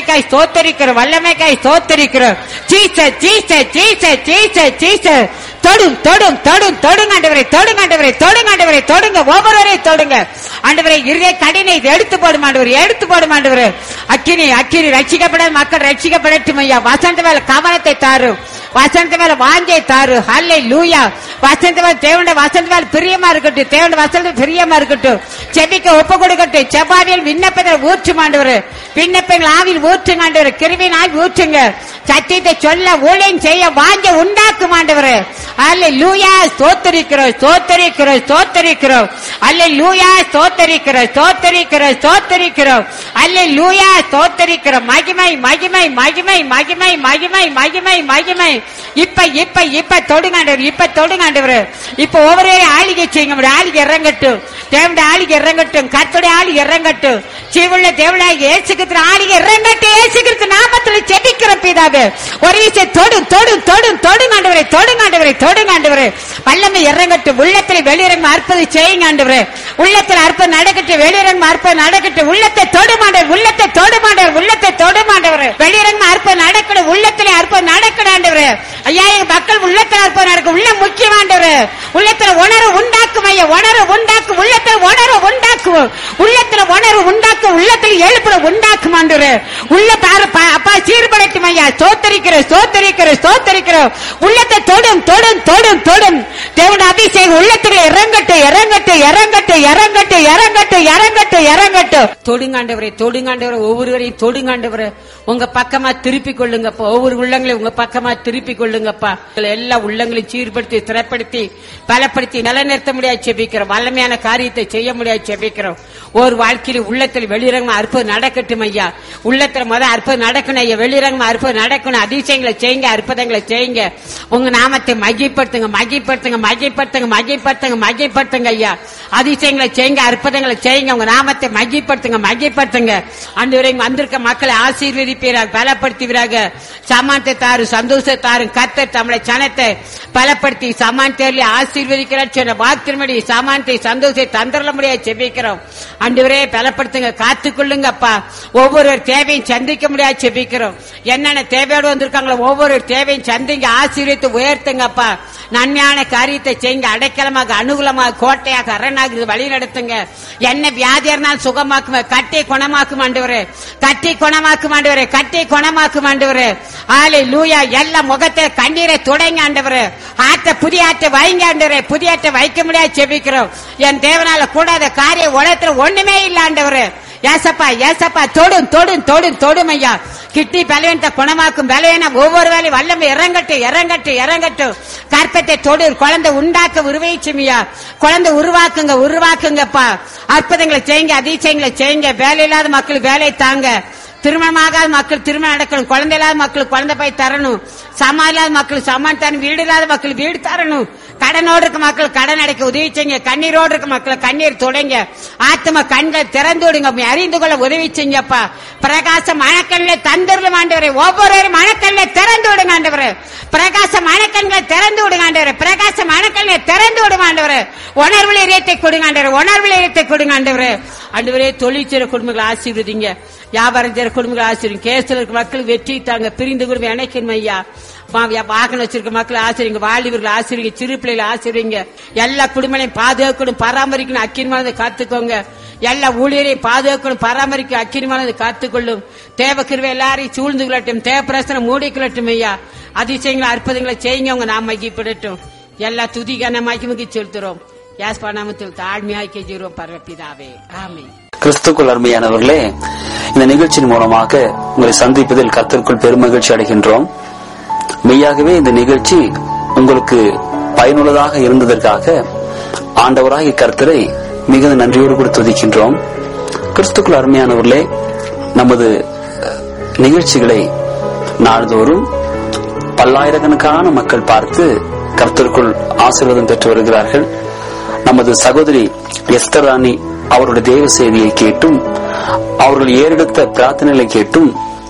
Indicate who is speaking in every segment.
Speaker 1: வல்லமைக்காய் ஸ்தோத்தரிக்கிறோம் வல்லமைக்காய் ஸ்தோத்தரிக்கிறோம் ஜீச ஜீச ஜீச ஜீச ஜீச தொடும் தொடும் தொடும் தொடுங்க ஆண்டவரை தொடுங்க ஆண்டவரை தொடுங்க ஆண்டவரை தொடுங்க ஒவ்வொருவரையும் தொடுங்க ஆண்டவரை இருதய கடினை இது எடுத்து போடும் ஆண்டவர் எடுத்து போடும் ஆண்டவர் அக்கினி அக்கினி ரட்சிக்கப்பட மக்கள் ரட்சிக்கப்படட்டும் ஐயா வசந்த மேல கவனத்தை தாரும் வசந்த மேல வாஞ்சை தாரு ஹல்லை லூயா வசந்த மேல தேவண்ட வசந்த மேல பிரியமா இருக்கட்டும் தேவண்ட வசந்த பிரியமா இருக்கட்டும் செபிக்க ஒப்பு கொடுக்கட்டும் செவ்வாவியல் விண்ணப்பத்தில் ஊற்றும் ஆண்டவர் விண்ணப்பங்கள் ஆவில் ஊற்றுங்க ஆண்டவர் கிருவின் ஆவி ஊற்றுங்க சத்தியத்தை சொல்ல ஊழியம் செய்ய வாஞ்ச உண்டாக்கும் ஆண்டவர் அல்ல லூயா ஸ்தோத்தரிக்கிறோம் ஸ்தோத்தரிக்கிறோம் ஸ்தோத்தரிக்கிறோம் அல்ல லூயா ஸ்தோத்தரிக்கிறோம் ஸ்தோத்தரிக்கிறோம் ஸ்தோத்தரிக்கிறோம் அல்ல லூயா ஸ்தோத்தரிக்கிறோம் மகிமை மகிமை மகிமை மகிமை மகிமை மகிமை மகிமை இப்ப இப்ப இப்ப தொடுங்காண்டவர் இப்ப தொடுங்காண்டவர் இப்ப ஒவ்வொரு ஆளிகை செய்யுங்க நம்முடைய ஆளிகை இறங்கட்டும் தேவனுடைய ஆளிகை இறங்கட்டும் கத்துடைய ஆளிகை இறங்கட்டும் ஜீவுள்ள தேவனாக ஏசுகிற ஆளிகை இறங்கட்டும் ஏசுகிற நாமத்துல செபிக்கிற பிதாவே ஒரு விஷயம் தொடு தொடு தொடு தொடுங்காண்டவரை தொடுங்காண்டவரை தொடுங்காண்டவரை வல்லமை இறங்கட்டும் உள்ளத்துல வெளியிறங்க அற்பது செய்யுங்க ஆண்டவரே உள்ளத்துல அற்பம் நடக்கட்டும் வெளியிறங்க அற்பம் நடக்கட்டும் உள்ளத்தை தொடுமாண்டவர் உள்ளத்தை தொடுமாண்டவர் உள்ளத்தை தொடுமாண்டவர் வெளியிறங்க அற்பம் நடக்கணும் உள்ளத்துல அற்பம் நடக்கணும் ஆண்டவரே ஐயா எங்க மக்கள் உள்ளத்துல அற்பம் நடக்கும் உள்ள முக்கியமாண்டவர் உள்ளத்துல உணர்வு உண்டாக்கும் ஐயா உணர்வு உண்டாக்கும் உள்ளத்துல உணர்வு உண்டாக்கும் உள்ளத்துல உணர்வு உண்டாக்கும் உள்ளத்துல எழுப்புற உண்டாக்கும் ஆண்டவரே உள்ள பாரு பா- அப்பா சீர்படுத்தும் ஐயா சோத்தரிக்கிற சோத்தரிக்கிற சோத்தரிக்கிற உள்ளத்தை தொடும் தொடும் தொடும் தொடும் தேவனுடைய அபிஷேகம் உள்ளத்துல இறங்கட்டும் இறங்கட்டும் இறங்கட்டும் இறங்கட்டும் இறங்கட்டும் இறங்கட்டும் இறங்கட்டும் தொடுங்காண்டவரை தொடுங்காண்டவரை ஒவ்வொருவரையும் தொடுங்காண்டவரை உங்க பக்கமா திருப்பி கொள்ளுங்கப்பா ஒவ்வொரு உள்ளங்களையும் உங்க பக்கமா திருப்பி கொள்ளுங்கப்பா உங்களை எல்லா உள்ளங்களையும் சீர்படுத்தி திறப்படுத்தி பலப்படுத்தி நிலைநிறுத்த முடியாது செபிக்கிறோம் வல்லமையான காரியத்தை செய்ய முடியாது செபிக்கிறோம் ஒரு வாழ்க்கையில உள்ளத்தில் வெளிரங்கமா அற்புதம் நடக்கட்டும் ஐயா உள்ளத்துல முத அற்புதம் நடக்கணும் ஐயா வெளிரங்கமா அற்புதம் நடக்கணும் அதிசயங்களை செய்யுங்க அற்புதங்களை செய்யுங்க உங்க நாமத்தை மகிப்படுத்துங்க மகிப்படுத்துங்க மகிப்படுத்துங்க மகிப்படுத்துங்க மகிப்படுத்துங்க ஐயா அதிசயங்களை செய்யுங்க அற்புதங்களை செய்யுங்க உங்க நாமத்தை மகிப்படுத்துங்க மகிப்படுத்துங்க அன்று வரை வந்திருக்க மக்களை ஆசீர்வதிப்பீராக பலப்படுத்துவீராக சமானத்தை தாரு சந்தோஷத்தை தாரு கத்த தமிழை சனத்தை பலப்படுத்தி சமான் தேர்லி ஆசீர்வதிக்கிறார் சொன்ன வாக்கின்படி சமானத்தை சந்தோஷத்தை தந்திரல முடியாது செபிக்கிறோம் அன்றுவரே பலப்படுத்துங்க காத்துக்கொள்ளுங்கப்பா ஒவ்வொரு தேவையும் சந்திக்க முடியாது செபிக்கிறோம் என்னென்ன தேவையோடு வந்திருக்காங்களோ ஒவ்வொரு தேவையும் சந்திங்க ஆசீர்வதித்து உயர்த்துங்கப்பா நன்மையான காரியத்தை செய்யுங்க அடைக்கலமாக அனுகூலமாக கோட்டையாக அரணாக இது வழி நடத்துங்க என்ன வியாதியா இருந்தாலும் சுகமாக்குங்க கட்டி குணமாக்கும் ஆண்டவரே கட்டி குணமாக்கும் ஆண்டவரே கட்டி குணமாக்கும் ஆண்டவரே ஆலை லூயா எல்லா முகத்தை கண்ணீரை துடைங்க ஆண்டவரே ஆற்ற புதிய ஆற்ற வைங்க ஆண்டவரே புதிய ஆற்ற வைக்க முடியாது செபிக்கிறோம் என் தேவனால கூடாத காரியம் உலகத்துல ஒண்ணுமே இல்ல ஆண்டவரே ஏசப்பா ஏசப்பா தொடும் தொடும் தொடும் தொடும் ஐயா கிட்டி பலவீனத்தை குணமாக்கும் பலவீனம் ஒவ்வொரு வேலையும் வல்லமை இறங்கட்டும் இறங்கட்டும் இறங்கட்டும் கற்பத்தை தொடு குழந்தை உண்டாக்க உருவாச்சுமியா குழந்தை உருவாக்குங்க உருவாக்குங்கப்பா அற்புதங்களை செய்யுங்க அதிசயங்களை செய்யுங்க வேலை இல்லாத மக்கள் வேலை தாங்க திருமணமாகாத மக்கள் திருமணம் நடக்கணும் குழந்தை இல்லாத மக்களுக்கு குழந்தை போய் தரணும் சமான் இல்லாத மக்கள் சமான் தரணும் வீடு இல்லாத மக்கள் வீடு தரணும் கடனோடு இருக்க மக்கள் கடன் அடைக்க உதவி செய்யுங்க கண்ணீரோடு இருக்க மக்களை கண்ணீர் தொடங்க ஆத்ம கண்களை திறந்து விடுங்க உம்மை அறிந்து கொள்ள உதவி செய்யுங்கப்பா பிரகாச மணக்கண்களை தந்துடலும் ஆண்டவரே ஒவ்வொரு மணக்கண்களை திறந்து விடுங்க ஆண்டவரே பிரகாச மணக்கண்களை திறந்து விடுங்க ஆண்டவரே பிரகாச மணக்கண்களை திறந்து விடுங்க ஆண்டவரே உணர்வுல இதயத்தை கொடுங்க ஆண்டவரே உணர்வுல இதயத்தை கொடுங்க ஆண்டவரே ஆண்டவரே தொழிற்சிற குடும்பங்களை ஆசீர்வதிங்க வியாபாரம் செய்யற குடும்பங்களை ஆசீர்வதிங்க கேஸ்ல இருக்க மக்கள் வெற்றி தாங்க பிரிந்து குடும்பம் இணைக்கணும் ஐயா வா- வியா- வாகனம் வச்சிருக்க மக்கள் ஆசிரியங்க வாலிபர்கள் ஆசிரியங்க சிறு பிள்ளைகளை ஆசிரியங்க எல்லா குடும்பங்களையும் பாதுகாக்கணும் பராமரிக்கணும் அக்கிரமானதை காத்துக்கோங்க எல்லா ஊழியரையும் பாதுகாக்கணும் பராமரிக்க அக்கிரமானதை காத்துக்கொள்ளும் தேவ கிருவை எல்லாரையும் சூழ்ந்து கொள்ளட்டும் தேவ பிரசனை மூடிக்கொள்ளட்டும் ஐயா அதிசயங்களை அற்புதங்களை செய்யுங்க அவங்க நாம் மகிப்படட்டும் எல்லா துதி கன மகிமுகி செலுத்துறோம் யாஸ்பா நாமத்தில் தாழ்மையாக்கி ஜீரோம் பரப்பிதாவே ஆமென்
Speaker 2: கிறிஸ்துக்குள் அருமையானவர்களே இந்த நிகழ்ச்சியின் மூலமாக உங்களை சந்திப்பதில் கர்த்தருக்குள் பெருமகிழ்ச்சி அடைகின்றோம் மெய்யாகவே இந்த நிகழ்ச்சி உங்களுக்கு பயனுள்ளதாக இருந்ததற்காக ஆண்டவராகிய கர்த்தரை மிகுந்த நன்றியோடு கூட துதிக்கின்றோம் கிறிஸ்துக்குள் அருமையானவர்களே நமது அஹ், நிகழ்ச்சிகளை நாள்தோறும் பல்லாயிரக்கணக்கான மக்கள் பார்த்து கர்த்தருக்குள் ஆசீர்வாதம் பெற்று வருகிறார்கள் நமது சகோதரி எஸ்தர் ராணி அவருடைய தேவ செய்தியை கேட்டும் அவர்கள் ஏறெடுத்த பிரார்த்தனைகளை கேட்டும்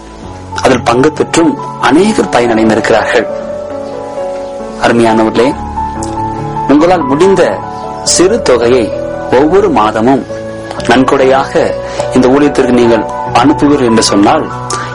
Speaker 2: அதில் பங்கு பெற்றும் அநேகர் பயனடைந்திருக்கிறார்கள் அருமையானவர்களே உங்களால் முடிந்த சிறு தொகையை ஒவ்வொரு மாதமும் நன்கொடையாக இந்த ஊழியத்திற்கு நீங்கள் அனுப்புவீர்கள் என்று சொன்னால்